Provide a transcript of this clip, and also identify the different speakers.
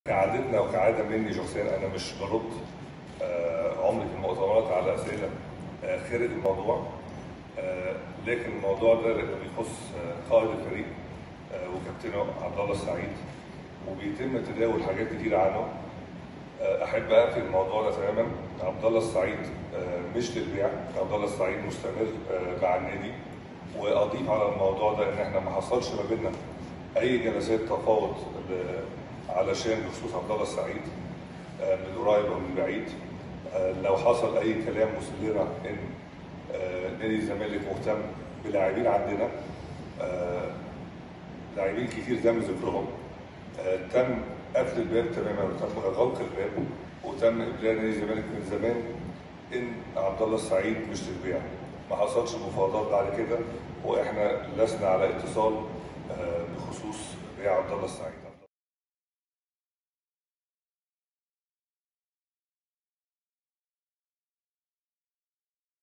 Speaker 1: كعادتنا وكعاده مني شخصيا انا مش برد آه، عمري في المؤتمرات على اسئله آه، خارج الموضوع آه، لكن الموضوع ده بيخص آه، قائد الفريق آه، وكابتنه عبد الله السعيد وبيتم تداول حاجات كتير عنه آه، احب اقفل الموضوع ده تماما عبد الله السعيد آه، مش للبيع عبد الله السعيد مستمر آه، مع النادي واضيف على الموضوع ده ان احنا ما حصلش ما بيننا اي جلسات تفاوض ل- علشان بخصوص عبد الله السعيد آه، من قريب او من بعيد آه، لو حصل اي كلام مسلنا ان آه، نادي الزمالك مهتم بلاعبين عندنا آه، لاعبين كتير تم ذكرهم آه، تم قفل الباب تماما وتم غلق الباب وتم ابلاغ نادي الزمالك من زمان ان عبد الله السعيد مش للبيع ما حصلش مفاوضات بعد كده واحنا لسنا على اتصال آه، بخصوص بيع عبد الله السعيد